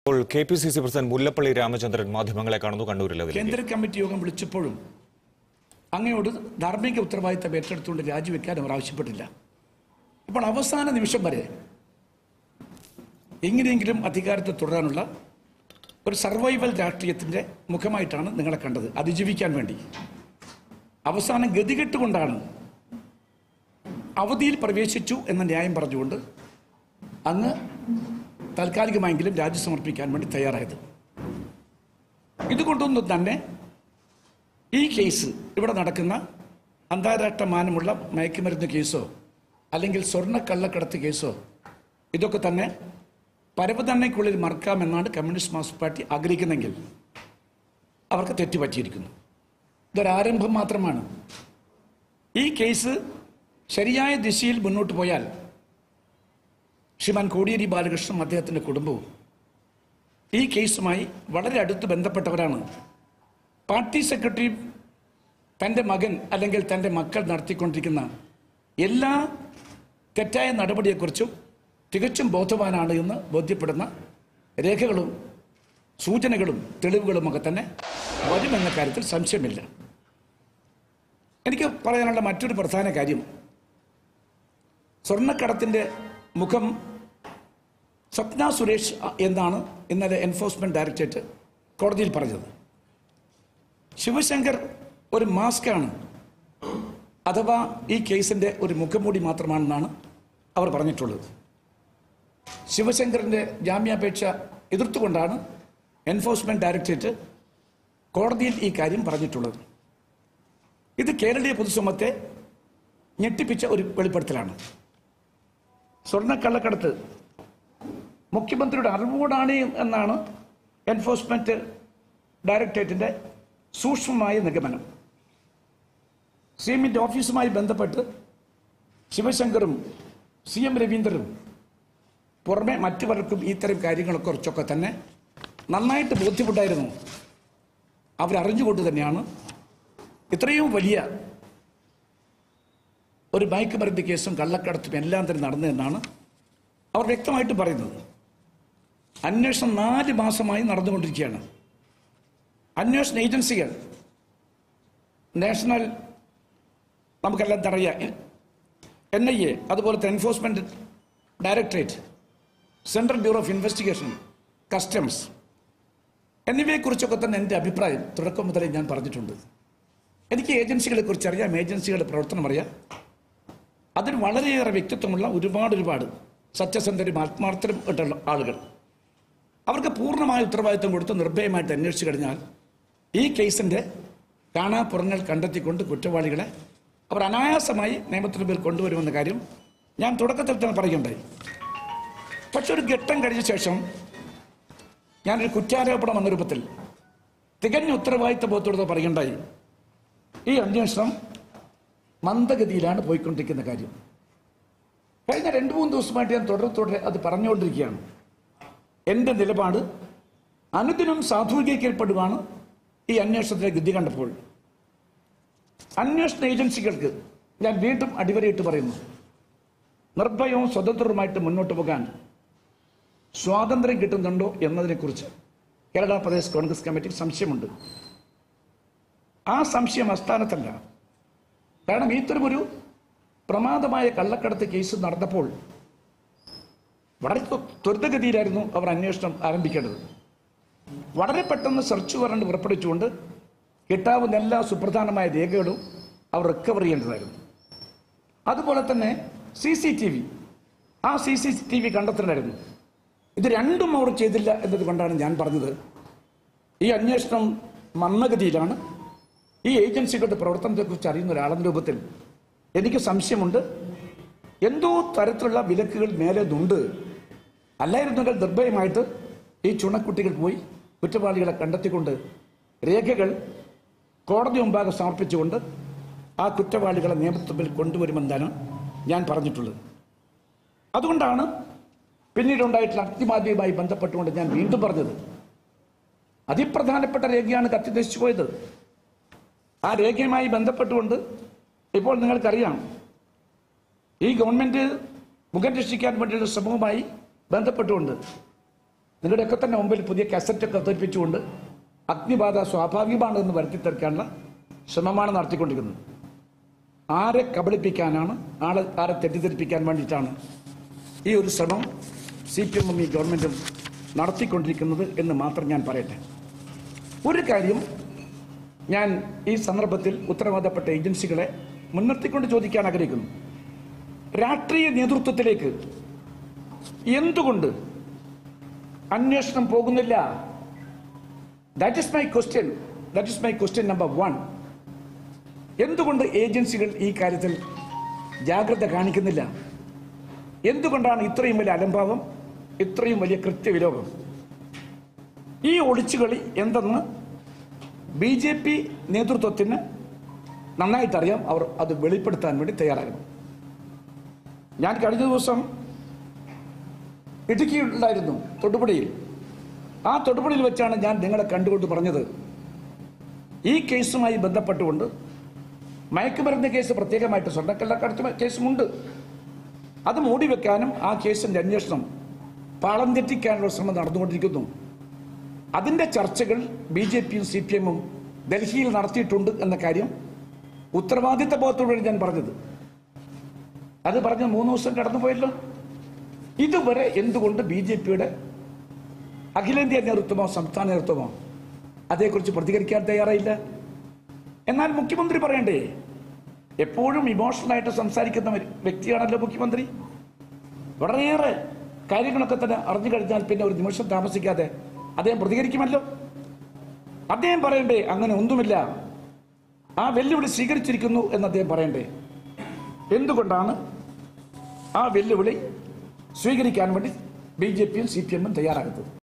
ഇപ്പോൾ K P C C president Mullappally Ramachandran മാധ്യമങ്ങളെ കാണുന്നു കണ്ണൂരിൽ അതിലേക്ക് കേന്ദ്ര കമ്മിറ്റി യോഗം വിളിച്ചപ്പോഴും അങ്ങയോട് ധാർമ്മിക ഉത്തരവാദിത്തം ഏറ്റെടുത്തുകൊണ്ട് രാജിവെക്കാൻ അവർ ആവശ്യപ്പെട്ടില്ല ഇപ്പോൾ അവസാന നിമിഷം വരെ എങ്ങനെയെങ്കിലും അധികാരത്തിൽ തുടരാനുള്ള ഒരു സർവൈവൽ രാഷ്ട്രീയത്തിൻ്റെ മുഖമായിട്ടാണ് നിങ്ങളെ കണ്ടത് അതിജീവിക്കാൻ വേണ്ടി അവസാനം ഗതികെട്ടുകൊണ്ടാണ് അവധിയിൽ പ്രവേശിച്ചു എന്ന ന്യായം പറഞ്ഞുകൊണ്ട് അങ്ങ് താൽക്കാലികമായെങ്കിലും രാജി സമർപ്പിക്കാൻ വേണ്ടി തയ്യാറായത് ഇതുകൊണ്ടൊന്നും തന്നെ ഈ കേസ് ഇവിടെ നടക്കുന്ന അന്താരാഷ്ട്ര മാനമുള്ള മയക്കുമരുന്ന് കേസോ അല്ലെങ്കിൽ സ്വർണ്ണ കള്ളക്കടത്ത് കേസോ ഇതൊക്കെ തന്നെ പരവതണ്ണയ്ക്കുള്ളിൽ മറക്കാമെന്നാണ് കമ്മ്യൂണിസ്റ്റ് മാർക്സിസ്റ്റ് പാർട്ടി ആഗ്രഹിക്കുന്നെങ്കിൽ അവർക്ക് തെറ്റുപറ്റിയിരിക്കുന്നു ഇതൊരാരംഭം മാത്രമാണ് ഈ കേസ് ശരിയായ ദിശയിൽ മുന്നോട്ട് പോയാൽ ശ്രീമാൻ കോടിയേരി ബാലകൃഷ്ണനും അദ്ദേഹത്തിൻ്റെ കുടുംബവും ഈ കേസുമായി വളരെ അടുത്ത് ബന്ധപ്പെട്ടവരാണ് പാർട്ടി സെക്രട്ടറി തൻ്റെ മകൻ അല്ലെങ്കിൽ തൻ്റെ മക്കൾ നടത്തിക്കൊണ്ടിരിക്കുന്ന എല്ലാ തെറ്റായ നടപടിയെക്കുറിച്ചും തികച്ചും ബോധവാനാണ് എന്ന് ബോധ്യപ്പെടുന്ന രേഖകളും സൂചനകളും തെളിവുകളുമൊക്കെ തന്നെ വരുമെന്ന കാര്യത്തിൽ സംശയമില്ല എനിക്ക് പറയാനുള്ള മറ്റൊരു പ്രധാന കാര്യം സ്വർണ്ണക്കടത്തിൻ്റെ മുഖം സ്വപ്ന സുരേഷ് എന്നാണ് ഇന്നലെ എൻഫോഴ്സ്മെന്റ് ഡയറക്ടറേറ്റ് കോടതിയിൽ പറഞ്ഞത് ശിവശങ്കർ ഒരു മാസ്കാണ് അഥവാ ഈ കേസിന്റെ ഒരു മുഖംമൂടി മാത്രമാണെന്നാണ് അവർ പറഞ്ഞിട്ടുള്ളത് ശിവശങ്കറിന്റെ ജാമ്യാപേക്ഷ എതിർത്തുകൊണ്ടാണ് എൻഫോഴ്സ്മെന്റ് ഡയറക്ടറേറ്റ് കോടതിയിൽ ഈ കാര്യം പറഞ്ഞിട്ടുള്ളത് ഇത് കേരളീയ പൊതുസമൂഹത്തെ ഞെട്ടിപ്പിച്ച ഒരു വെളിപ്പെടുത്തലാണ് സ്വർണ്ണക്കള്ളക്കടത്ത് മുഖ്യമന്ത്രിയുടെ അറിവോടാണ് എന്നാണ് എൻഫോഴ്സ്മെന്റ് ഡയറക്ടറേറ്റിന്റെ സൂക്ഷ്മമായ നിഗമനം സി എമ്മിന്റെ ഓഫീസുമായി ബന്ധപ്പെട്ട് ശിവശങ്കറും സി എം രവീന്ദ്രനും പുറമെ മറ്റു പലർക്കും ഇത്തരം കാര്യങ്ങളെ കുറിച്ചൊക്കെ തന്നെ നന്നായിട്ട് ബോധ്യപ്പെട്ടായിരുന്നു അവരറിഞ്ഞുകൊണ്ട് തന്നെയാണ് ഇത്രയും വലിയ ഒരു മയക്കുമരുന്ന് കേസും കള്ളക്കടത്തും എല്ലാം തന്നെ നടന്നതെന്നാണ് അവർ വ്യക്തമായിട്ട് പറയുന്നത് അന്വേഷണം നാല് മാസമായി നടന്നുകൊണ്ടിരിക്കുകയാണ് അന്വേഷണ ഏജൻസികൾ നാഷണൽ നമുക്കെല്ലാം അറിയാം എൻ ഐ എ അതുപോലത്തെ Enforcement Directorate Central Bureau of Investigation Customs എന്നിവയെക്കുറിച്ചൊക്കെ തന്നെ എൻ്റെ അഭിപ്രായം തുടക്കം മുതലേ ഞാൻ പറഞ്ഞിട്ടുണ്ട് എനിക്ക് ഏജൻസികളെ കുറിച്ച് അറിയാം ഏജൻസികളുടെ പ്രവർത്തനം അറിയാം അതിന് വളരെയേറെ വ്യക്തിത്വമുള്ള ഒരുപാട് ഒരുപാട് സത്യസന്ധരും ആത്മാർത്ഥരും ആയിട്ടുള്ള ആളുകൾ അവർക്ക് പൂർണ്ണമായ ഉത്തരവാദിത്വം കൊടുത്ത് നിർഭയമായിട്ട് അന്വേഷിച്ചു കഴിഞ്ഞാൽ ഈ കേസിൻ്റെ കാണാപ്പുറങ്ങൾ കണ്ടെത്തിക്കൊണ്ട് കുറ്റവാളികളെ അവർ അനായാസമായി നിയമത്തിന് മുമ്പിൽ കൊണ്ടുവരുമെന്ന കാര്യം ഞാൻ തുടക്കത്തിൽ തന്നെ പറയുകയുണ്ടായി പക്ഷെ ഒരു ഘട്ടം കഴിഞ്ഞ ശേഷം ഞാനൊരു കുറ്റാരോപണം എന്ന രൂപത്തിൽ തികഞ്ഞ ഉത്തരവാദിത്വ ബോധത്തോടെ പറയുകയുണ്ടായി ഈ അന്വേഷണം മന്ദഗതിയിലാണ് പോയിക്കൊണ്ടിരിക്കുന്ന കാര്യം കഴിഞ്ഞ രണ്ട് മൂന്ന് ദിവസമായിട്ട് ഞാൻ തുടരെ തുടരെ അത് പറഞ്ഞുകൊണ്ടിരിക്കുകയാണ് എൻ്റെ നിലപാട് അനുദിനം സാധൂകരിക്കപ്പെടുവാണ് ഈ അന്വേഷണത്തിലെ ഗതി കണ്ടപ്പോൾ അന്വേഷണ ഏജൻസികൾക്ക് ഞാൻ വീണ്ടും അടിവരയിട്ട് പറയുന്നു നിർഭയവും സ്വതന്ത്രവുമായിട്ട് മുന്നോട്ട് പോകാൻ സ്വാതന്ത്ര്യം കിട്ടുന്നുണ്ടോ എന്നതിനെക്കുറിച്ച് കേരള പ്രദേശ് കോൺഗ്രസ് കമ്മിറ്റിക്ക് സംശയമുണ്ട് ആ സംശയം അസ്ഥാനത്തല്ല കാരണം ഇത്തരമൊരു പ്രമാദമായ കള്ളക്കടത്ത് കേസ് നടന്നപ്പോൾ വളരെ ത്വ- ത്വരിതഗതിയിലായിരുന്നു അവർ അന്വേഷണം ആരംഭിക്കേണ്ടത് വളരെ പെട്ടെന്ന് സെർച്ച് വാറണ്ട് പുറപ്പെടുവിച്ചുകൊണ്ട് കിട്ടാവുന്ന എല്ലാ സുപ്രധാനമായ രേഖകളും അവർ റിക്കവർ ചെയ്യേണ്ടതായിരുന്നു അതുപോലെ തന്നെ സി സി ടി വി ആ സി സി ടി വി കണ്ടെത്തണമായിരുന്നു ഇത് രണ്ടും അവർ ചെയ്തില്ല എന്നതുകൊണ്ടാണ് ഞാൻ പറഞ്ഞത് ഈ അന്വേഷണം മന്ദഗതിയിലാണ് ഈ ഏജൻസികളുടെ പ്രവർത്തനത്തെക്കുറിച്ച് അറിയുന്ന ഒരാളെന്ന രൂപത്തിൽ എനിക്ക് സംശയമുണ്ട് എന്തോ തരത്തിലുള്ള വിലക്കുകൾ മേലെ നിന്നുണ്ട് അല്ലായിരുന്നെങ്കിൽ നിർഭയമായിട്ട് ഈ ചുണക്കുട്ടികൾ പോയി കുറ്റവാളികളെ കണ്ടെത്തിക്കൊണ്ട് രേഖകൾ കോടതി മുമ്പാകെ സമർപ്പിച്ചുകൊണ്ട് ആ കുറ്റവാളികളെ നിയമത്തിൽ കൊണ്ടുവരുമെന്നാണ് ഞാൻ പറഞ്ഞിട്ടുള്ളത് അതുകൊണ്ടാണ് പിന്നീട് ഉണ്ടായിട്ടുള്ള അഗ്നിബാധയുമായി ബന്ധപ്പെട്ടുകൊണ്ട് ഞാൻ വീണ്ടും പറഞ്ഞത് അതിപ്രധാനപ്പെട്ട രേഖയാണ് കത്തി നശിച്ചു പോയത് ആ രേഖയുമായി ബന്ധപ്പെട്ടുകൊണ്ട് ഇപ്പോൾ നിങ്ങൾക്കറിയാം ഈ ഗവൺമെന്റ് മുഖം രക്ഷിക്കാൻ വേണ്ടിയുള്ള ശ്രമവുമായി ബന്ധപ്പെട്ടുകൊണ്ട് നിങ്ങളുടെയൊക്കെ തന്നെ മുമ്പിൽ പുതിയ കാസറ്റൊക്കെ അവതരിപ്പിച്ചുകൊണ്ട് അഗ്നിബാധ സ്വാഭാവികമാണ് എന്ന് വരുത്തി തീർക്കാനുള്ള ശ്രമമാണ് നടത്തിക്കൊണ്ടിരിക്കുന്നത് ആരെ കബളിപ്പിക്കാനാണ് ആളെ ആരെ തെറ്റിദ്ധരിപ്പിക്കാൻ വേണ്ടിയിട്ടാണ് ഈ ഒരു ശ്രമം സി പി എമ്മും ഈ ഗവൺമെൻറ്റും നടത്തിക്കൊണ്ടിരിക്കുന്നത് എന്ന് മാത്രം ഞാൻ പറയട്ടെ ഒരു കാര്യം ഞാൻ ഈ സന്ദർഭത്തിൽ ഉത്തരവാദപ്പെട്ട ഏജൻസികളെ മുൻനിർത്തിക്കൊണ്ട് ചോദിക്കാൻ ആഗ്രഹിക്കുന്നു രാഷ്ട്രീയ നേതൃത്വത്തിലേക്ക് എന്തുകൊണ്ട് അന്വേഷണം പോകുന്നില്ല that is my question that is my question number one എന്തുകൊണ്ട് ഏജൻസികൾ ഈ കാര്യത്തിൽ ജാഗ്രത കാണിക്കുന്നില്ല എന്തുകൊണ്ടാണ് ഇത്രയും വലിയ അലംഭാവം ഇത്രയും വലിയ കൃത്യവിലോകം ഈ ഒളിച്ചുകളി എന്തെന്ന് ബി ജെ പി നേതൃത്വത്തിന് നന്നായിട്ടറിയാം അവർ അത് വെളിപ്പെടുത്താൻ വേണ്ടി തയ്യാറാകുന്നു ഞാൻ കഴിഞ്ഞ ദിവസം ഇടുക്കിയിലുണ്ടായിരുന്നു തൊടുപുഴയിൽ ആ തൊടുപുഴയിൽ വെച്ചാണ് ഞാൻ നിങ്ങളെ കണ്ടുകൊണ്ട് പറഞ്ഞത് ഈ കേസുമായി ബന്ധപ്പെട്ടുകൊണ്ട് മയക്കുമരുന്ന് കേസ് പ്രത്യേകമായിട്ട് സ്വർണ്ണക്കള്ളക്കടത്ത് കേസുമുണ്ട് അത് മൂടി വെക്കാനും ആ കേസിന്റെ അന്വേഷണം പാളം തെറ്റിക്കാനുള്ള ശ്രമം നടന്നുകൊണ്ടിരിക്കുന്നു അതിന്റെ ചർച്ചകൾ ബി ജെ പിയും സി പി എമ്മും ഡൽഹിയിൽ നടത്തിയിട്ടുണ്ട് എന്ന കാര്യം ഉത്തരവാദിത്ത ബോധത്തോടെയാണ് ഞാൻ പറഞ്ഞത് അത് പറഞ്ഞ് മൂന്ന് ദിവസം കടന്നുപോയല്ലോ ഇതുവരെ എന്തുകൊണ്ട് ബി ജെ പിയുടെ അഖിലേന്ത്യാ നേതൃത്വമോ സംസ്ഥാന നേതൃത്വമോ അതേക്കുറിച്ച് പ്രതികരിക്കാൻ തയ്യാറായില്ല എന്നാൽ മുഖ്യമന്ത്രി പറയണ്ടേ എപ്പോഴും ഇമോഷണലായിട്ട് സംസാരിക്കുന്ന ഒരു വ്യക്തിയാണല്ലോ മുഖ്യമന്ത്രി വളരെയേറെ കാര്യങ്ങളൊക്കെ തന്നെ അറിഞ്ഞു കഴിഞ്ഞാൽ പിന്നെ ഒരു നിമിഷം താമസിക്കാതെ അദ്ദേഹം പ്രതികരിക്കുമല്ലോ അദ്ദേഹം പറയണ്ടേ അങ്ങനെ ഒന്നുമില്ല ആ വെല്ലുവിളി സ്വീകരിച്ചിരിക്കുന്നു എന്ന് അദ്ദേഹം പറയണ്ടേ എന്തുകൊണ്ടാണ് ആ വെല്ലുവിളി സ്വീകരിക്കാൻ വേണ്ടി ബി ജെ പിയും സി പി എമ്മും തയ്യാറാകുന്നത്